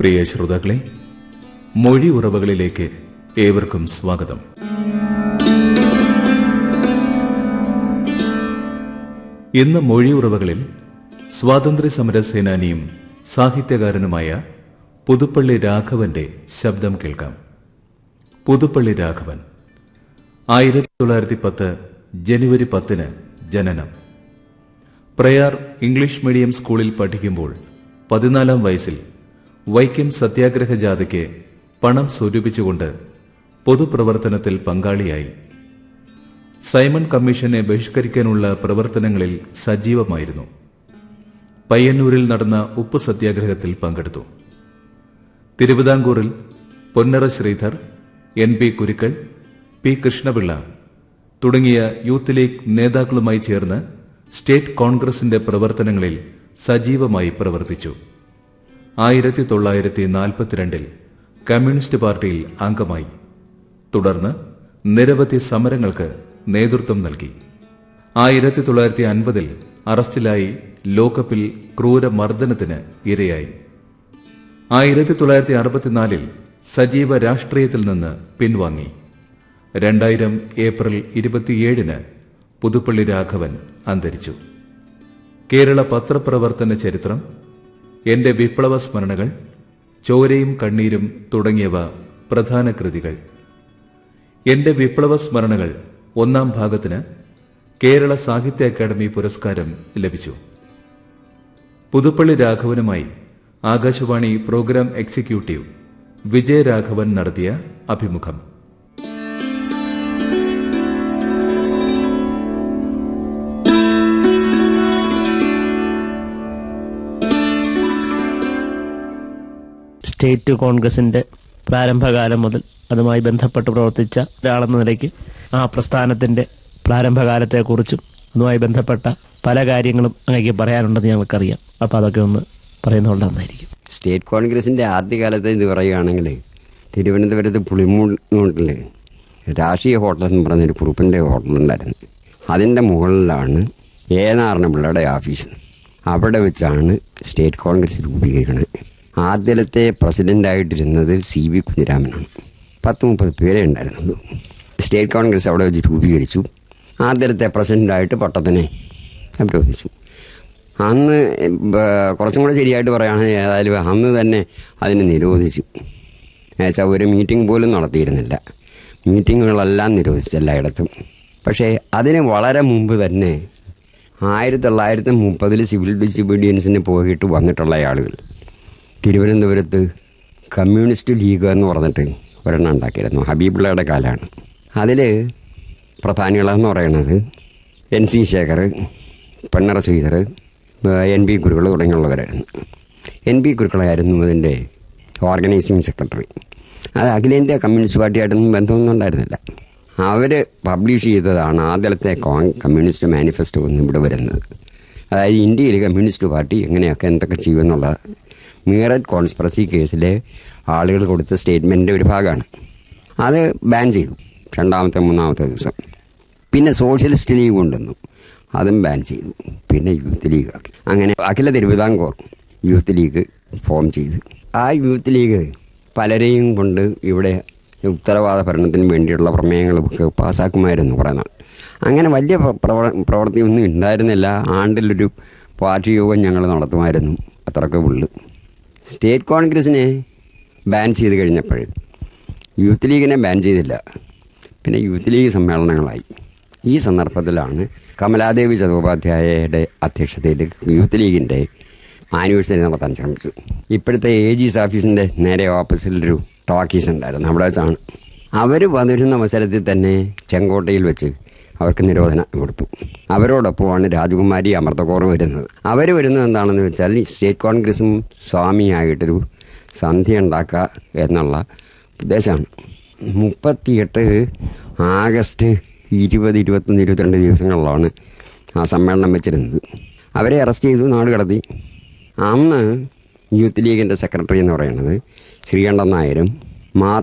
പ്രിയ ശ്രോതാക്കളെ മൊഴി ഉറവകളിലേക്ക് ഏവർക്കും സ്വാഗതം ഇന്ന് മൊഴി ഉറവകളിൽ സ്വാതന്ത്ര്യ സമര സേനാനിയും സാഹിത്യകാരനുമായ പുതുപ്പള്ളി രാഘവന്റെ ശബ്ദം കേൾക്കാം പുതുപ്പള്ളി രാഘവൻ ആയിരത്തി തൊള്ളായിരത്തി പത്ത് ജനുവരി പത്തിന് ജനനം പ്രയാർ ഇംഗ്ലീഷ് മീഡിയം സ്കൂളിൽ പഠിക്കുമ്പോൾ പതിനാലാം വയസ്സിൽ വൈക്കം സത്യാഗ്രഹ ജാഥയ്ക്ക് പണം സ്വരൂപിച്ചുകൊണ്ട് പൊതുപ്രവർത്തനത്തിൽ പങ്കാളിയായി സൈമൺ കമ്മീഷനെ ബഹിഷ്കരിക്കാനുള്ള പ്രവർത്തനങ്ങളിൽ സജീവമായിരുന്നു പയ്യന്നൂരിൽ നടന്ന ഉപ്പ് സത്യാഗ്രഹത്തിൽ പങ്കെടുത്തു തിരുവിതാംകൂറിൽ Ponnara Sreedhar N P Kurukkal P Krishnapillai തുടങ്ങിയ യൂത്ത് ലീഗ് നേതാക്കളുമായി ചേർന്ന് സ്റ്റേറ്റ് കോൺഗ്രസിന്റെ പ്രവർത്തനങ്ങളിൽ സജീവമായി പ്രവർത്തിച്ചു ആയിരത്തി തൊള്ളായിരത്തി നാൽപ്പത്തിരണ്ടിൽ കമ്മ്യൂണിസ്റ്റ് പാർട്ടിയിൽ അംഗമായി തുടർന്ന് നിരവധി സമരങ്ങൾക്ക് നേതൃത്വം നൽകി ആയിരത്തി തൊള്ളായിരത്തി അൻപതിൽ അറസ്റ്റിലായി ലോക്കപ്പിൽ ക്രൂരമർദ്ദനത്തിന് ഇരയായി ആയിരത്തി തൊള്ളായിരത്തി അറുപത്തിനാലിൽ സജീവ രാഷ്ട്രീയത്തിൽ നിന്ന് പിൻവാങ്ങി രണ്ടായിരം ഏപ്രിൽ ഇരുപത്തിയേഴിന് പുതുപ്പള്ളി രാഘവൻ അന്തരിച്ചു കേരള പത്രപ്രവർത്തന ചരിത്രം എന്റെ വിപ്ലവ സ്മരണകൾ ചോരയും കണ്ണീരും തുടങ്ങിയവ പ്രധാന കൃതികൾ എന്റെ വിപ്ലവ സ്മരണകൾ ഒന്നാം ഭാഗത്തിന് കേരള സാഹിത്യ അക്കാദമി പുരസ്കാരം ലഭിച്ചു പുതുപ്പള്ളി രാഘവനുമായി ആകാശവാണി പ്രോഗ്രാം എക്സിക്യൂട്ടീവ് വിജയരാഘവൻ നടത്തിയ അഭിമുഖം സ്റ്റേറ്റ് കോൺഗ്രസിന്റെ പ്രാരംഭകാലം മുതൽ അതുമായി ബന്ധപ്പെട്ട് പ്രവർത്തിച്ച ഒരാളെന്ന നിലയ്ക്ക് ആ പ്രസ്ഥാനത്തിന്റെ പ്രാരംഭകാലത്തെക്കുറിച്ചും അതുമായി ബന്ധപ്പെട്ട പല കാര്യങ്ങളും അങ്ങേക്ക് പറയാനുണ്ടെന്ന് ഞങ്ങൾക്കറിയാം അപ്പോൾ അതൊക്കെ ഒന്ന് പറയുന്നത് നന്നായിരിക്കും സ്റ്റേറ്റ് കോൺഗ്രസിൻ്റെ ആദ്യകാലത്ത് ഇത് പറയുകയാണെങ്കിൽ തിരുവനന്തപുരത്ത് പുളിമൂട്ടിൽ രാഷ്ട്രീയ ഹോട്ടൽ എന്ന് പറഞ്ഞൊരു കുറുപ്പിൻ്റെ ഹോട്ടലുണ്ടായിരുന്നു അതിൻ്റെ മുകളിലാണ് എ നാരായണപിള്ളയുടെ ഓഫീസ് അവിടെ വെച്ചാണ് സ്റ്റേറ്റ് കോൺഗ്രസ് രൂപീകരിക്കുന്നത് ആദ്യത്തെ പ്രസിഡൻ്റായിട്ടിരുന്നത് സി വി കുഞ്ഞിരാമനാണ് പത്ത് മുപ്പത് പേരേ ഉണ്ടായിരുന്നുള്ളൂ സ്റ്റേറ്റ് കോൺഗ്രസ് അവിടെ വെച്ച് രൂപീകരിച്ചു ആദ്യത്തെ പ്രസിഡൻ്റായിട്ട് പട്ടത്തിനെ അഭിരോധിച്ചു അന്ന് ബ- കുറച്ചും കൂടെ ശരിയായിട്ട് പറയുകയാണെങ്കിൽ ഏതായാലും അന്ന് തന്നെ അതിനെ നിരോധിച്ചു എന്നുവെച്ചാൽ ഒരു മീറ്റിംഗ് പോലും നടത്തിയിരുന്നില്ല മീറ്റിങ്ങുകളെല്ലാം നിരോധിച്ചു എല്ലായിടത്തും പക്ഷേ അതിന് വളരെ മുമ്പ് തന്നെ ആയിരത്തി തൊള്ളായിരത്തി മുപ്പതിൽ സിവിൽ ഡിസൊബീഡിയൻസിന് പോയിട്ട് വന്നിട്ടുള്ള ആളുകൾ തിരുവനന്തപുരത്ത് കമ്മ്യൂണിസ്റ്റ് ലീഗ് എന്ന് പറഞ്ഞിട്ട് ഒരെണ്ണം ഉണ്ടാക്കിയിരുന്നു ഹബീബുള്ളയുടെ കാലമാണ് അതിൽ പ്രധാനികളെന്ന് പറയുന്നത് N C Sekhar Pennara Sreedhar N P Kurukkal തുടങ്ങിയുള്ളവരായിരുന്നു എൻ പി കുരുക്കളായിരുന്നു അതിൻ്റെ ഓർഗനൈസിങ് സെക്രട്ടറി അത് അഖിലേന്ത്യാ കമ്മ്യൂണിസ്റ്റ് പാർട്ടിയായിട്ടൊന്നും ബന്ധമൊന്നും ഉണ്ടായിരുന്നില്ല അവർ പബ്ലിഷ് ചെയ്തതാണ് ആദ്യത്തെ കോൺ കമ്മ്യൂണിസ്റ്റ് മാനിഫെസ്റ്റോ എന്ന് ഇവിടെ വരുന്നത് അതായത് ഇന്ത്യയിൽ കമ്മ്യൂണിസ്റ്റ് പാർട്ടി എങ്ങനെയൊക്കെ എന്തൊക്കെ ചെയ്യുമെന്നുള്ള മീററ്റ് കോൺസ്പറസി കേസിലെ ആളുകൾ കൊടുത്ത സ്റ്റേറ്റ്മെൻറ്റിൻ്റെ ഒരു ഭാഗമാണ് അത് ബാൻ ചെയ്തു രണ്ടാമത്തെ മൂന്നാമത്തെ ദിവസം പിന്നെ സോഷ്യലിസ്റ്റ് ലീഗ് കൊണ്ടുവന്നു അതും ബാൻ ചെയ്തു പിന്നെ യൂത്ത് ലീഗ് ആക്കി അങ്ങനെ Akhila Thiruvithamkoor youth league form ചെയ്തു ആ യൂത്ത് ലീഗ് പലരെയും കൊണ്ട് ഇവിടെ ഉത്തരവാദ ഭരണത്തിന് വേണ്ടിയുള്ള പ്രമേയങ്ങളൊക്കെ പാസ്സാക്കുമായിരുന്നു കുറേ നാൾ അങ്ങനെ വലിയ പ്ര- പ്രവ- പ്രവൃത്തിയൊന്നും ഉണ്ടായിരുന്നില്ല ആണ്ടിലൊരു പാർട്ടി യോഗം ഞങ്ങൾ നടത്തുമായിരുന്നു അത്രയൊക്കെ ഉള്ളു സ്റ്റേറ്റ് കോൺഗ്രസിനെ ബാൻ ചെയ്ത് കഴിഞ്ഞപ്പോൾ യൂത്ത് ലീഗിനെ ബാൻ ചെയ്തില്ല പിന്നെ യൂത്ത് ലീഗ് സമ്മേളനങ്ങളായി ഈ സന്ദർഭത്തിലാണ് കമലാദേവി ചതോപാധ്യായയുടെ അധ്യക്ഷതയിൽ യൂത്ത് ലീഗിൻ്റെ ആനിവേഴ്സറി നടത്താൻ ശ്രമിച്ചു ഇപ്പോഴത്തെ എ ജിസ് ഓഫീസിൻ്റെ നേരെ ഓപ്പോസിറ്റിലൊരു ടോക്കീസ് ഉണ്ടായിരുന്നു അവിടെ വെച്ചാണ് അവർ വന്നിരുന്ന അവസരത്തിൽ തന്നെ ചെങ്കോട്ടയിൽ വെച്ച് അവർക്ക് നിരോധനം കൊടുത്തു അവരോടൊപ്പമാണ് രാജകുമാരി അമൃതകോറും വരുന്നത് അവർ വരുന്നത് എന്താണെന്ന് വെച്ചാൽ ഈ സ്റ്റേറ്റ് കോൺഗ്രസും സ്വാമിയായിട്ടൊരു സന്ധ്യ ഉണ്ടാക്കുക എന്നുള്ള ഉദ്ദേശമാണ് മുപ്പത്തിയെട്ട് ആഗസ്റ്റ് ഇരുപത് ഇരുപത്തൊന്ന് ഇരുപത്തിരണ്ട് ദിവസങ്ങളിലാണ് ആ സമ്മേളനം വെച്ചിരുന്നത് അവരെ അറസ്റ്റ് ചെയ്തു നാട് കടത്തി അന്ന് യൂത്ത് ലീഗിൻ്റെ സെക്രട്ടറി എന്ന് പറയുന്നത് ശ്രീകണ്ഠൻ നായരും മാ